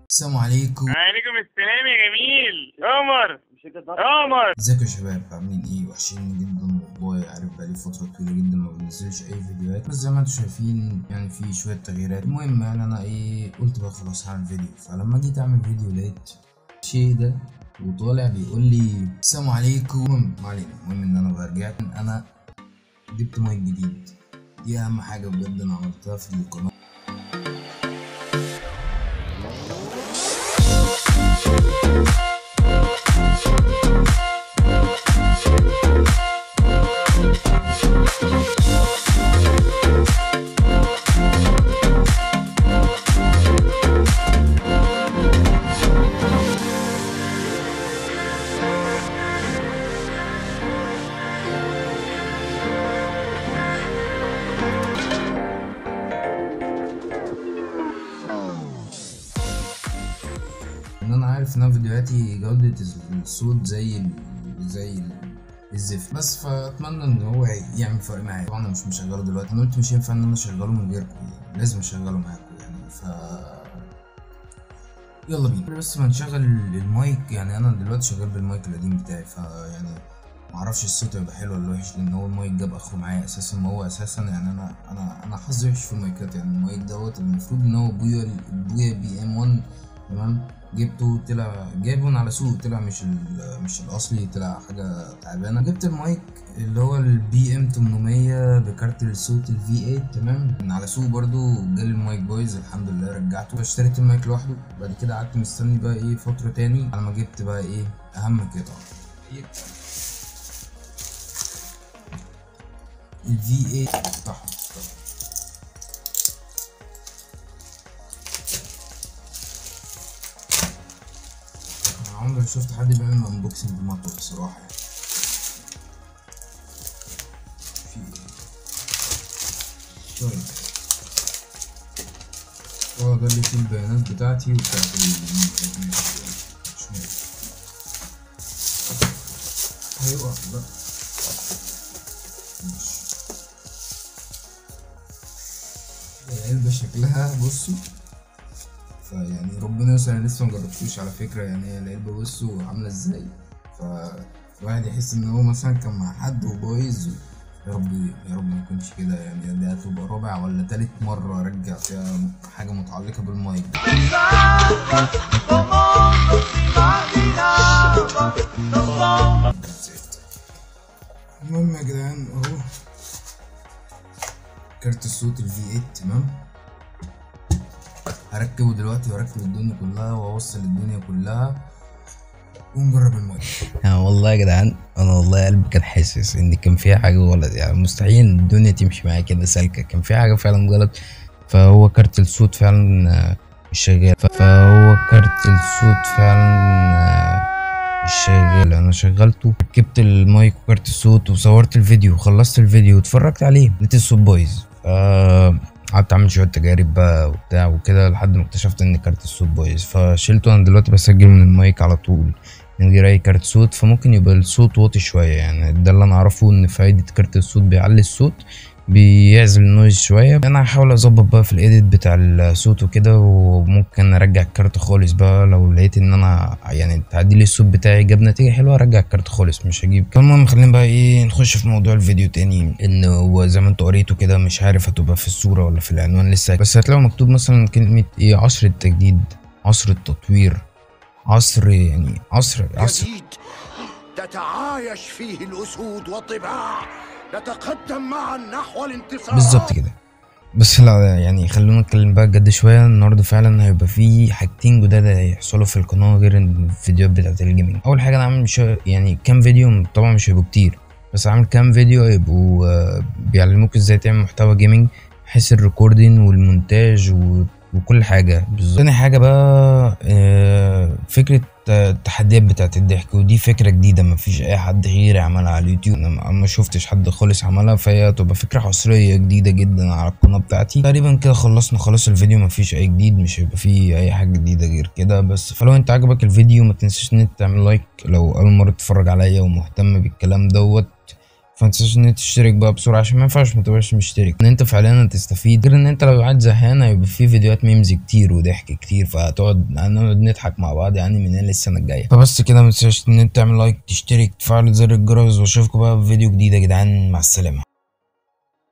السلام عليكم عليكم السلام يا جميل قمر قمر ازيكم يا شباب عاملين ايه وحشين جدا والله عارف بقالي فتره طويله جدا ما بنزلش اي فيديوهات بس زي ما انتم شايفين يعني في شويه تغييرات المهم يعني انا ايه قلت بقى خلاص هعمل فيديو فلما جيت اعمل فيديو لقيت شيء ده وطالع بيقول لي السلام عليكم ما علينا المهم ان انا رجعت انا جبت مايك جديد دي اهم حاجه بجد انا عملتها في القناه ان انا عارف ان انا فيديوهاتي جودة الصوت زي ال... زي ال... الزفت بس فاتمنى ان هو يعمل فرق معايا طبعا انا مش مشغله دلوقتي انا قلت مش ينفع ان انا اشغله من غيركم يعني. لازم اشغله معاكم يعني ف يلا بينا بس ما نشغل المايك يعني انا دلوقتي شغال بالمايك القديم بتاعي فيعني معرفش الصوت هيبقى حلو ولا وحش لان هو المايك جاب اخره معايا اساسا ما هو اساسا يعني انا انا انا حظي وحش في المايكات يعني المايك دوت المفروض ان هو بويا بويا بي ام 1 تمام جبته طلع جايبه من على سوق طلع مش مش الاصلي طلع حاجه تعبانه جبت المايك اللي هو البي ام 800 بكارت الصوت الفي 8 تمام من على سوق برضو جالي المايك بايظ الحمد لله رجعته فاشتريت المايك لوحده بعد كده قعدت مستني بقى ايه فتره تاني على ما جبت بقى ايه اهم قطعه الفي 8 بتاعهم انا عمري ما شفت حد بيعمل انبوكسنج بمطوه بصراحه يعني في طيب اه ده اللي فيه البيانات بتاعتي وبتاعت ال هيقع بقى ماشي العلبة شكلها بصوا فيعني ربنا يستر انا لسه مجربتوش على فكرة يعني هي العلبة بصوا عاملة ازاي فالواحد يحس ان هو مثلا كان مع حد وبايظ يا رب يا رب ما يكونش كده يعني دي هتبقى رابع ولا تالت مرة ارجع فيها حاجة متعلقة بالمايك المهم يا جدعان اهو كارت الصوت الفي 8 تمام هركبه دلوقتي واركب الدنيا كلها واوصل الدنيا كلها ونجرب المايك يعني والله يا جدعان انا والله قلبي كان حاسس ان كان فيها حاجه غلط يعني مستحيل الدنيا تمشي معايا كده سالكه كان في حاجه فعلا غلط فهو كارت الصوت فعلا آه، مش شغال ف- فهو كارت الصوت فعلا آه، مش شغال انا شغلته ركبت المايك وكارت الصوت وصورت الفيديو وخلصت الفيديو واتفرجت عليه لقيت الصوت بايظ ف قعدت اعمل شويه تجارب بقى وبتاع وكده لحد ما اكتشفت ان كارت الصوت بايظ فشيلته انا دلوقتي بسجل من المايك على طول من غير اي كارت صوت فممكن يبقى الصوت واطي شويه يعني ده اللي انا اعرفه ان فايده كارت الصوت بيعلي الصوت بيعزل النويز شويه انا هحاول اظبط بقى في الايديت بتاع الصوت وكده وممكن ارجع الكارت خالص بقى لو لقيت ان انا يعني تعديل الصوت بتاعي جاب نتيجه حلوه ارجع الكارت خالص مش هجيب المهم خلينا بقى ايه نخش في موضوع الفيديو تاني ان هو زي ما انتوا قريتوا كده مش عارف هتبقى في الصوره ولا في العنوان لسه بس هتلاقوا مكتوب مثلا كلمه ايه عصر التجديد عصر التطوير عصر يعني عصر عصر جديد تتعايش فيه الأسود والطباع نتقدم معا نحو الانتصار بالظبط كده بس لا يعني خلونا نتكلم بقى جد شويه النهارده فعلا هيبقى في حاجتين جداد هيحصلوا في القناه غير الفيديوهات بتاعت الجيمنج اول حاجه انا عامل مش يعني كام فيديو طبعا مش هيبقوا كتير بس عامل كام فيديو هيبقوا آه، بيعلموك ازاي تعمل محتوى جيمنج بحيث الريكوردين والمونتاج و وكل حاجة بالظبط تاني حاجة بقى آه، فكرة آه، التحديات بتاعت الضحك ودي فكرة جديدة مفيش أي حد غيري عملها على اليوتيوب أنا ما- ما شفتش حد خالص عملها فهي تبقى فكرة حصرية جديدة جدا على القناة بتاعتي تقريبا كده خلصنا خلاص الفيديو مفيش أي جديد مش هيبقى فيه أي حاجة جديدة غير كده بس فلو أنت عجبك الفيديو ما تنساش إن أنت تعمل لايك لو أول مرة تتفرج عليا ومهتم بالكلام دوت فمتنساش ان انت تشترك بقى بسرعه عشان ما ينفعش ما تبقاش مشترك ان انت فعليا هتستفيد غير ان انت لو قاعد زهقان هيبقى في فيديوهات ميمز كتير وضحك كتير فهتقعد هنقعد نضحك مع بعض يعني من هنا للسنه الجايه فبس كده متنساش ان انت تعمل لايك تشترك تفعل زر الجرس واشوفكم بقى في فيديو جديد يا جدعان مع السلامه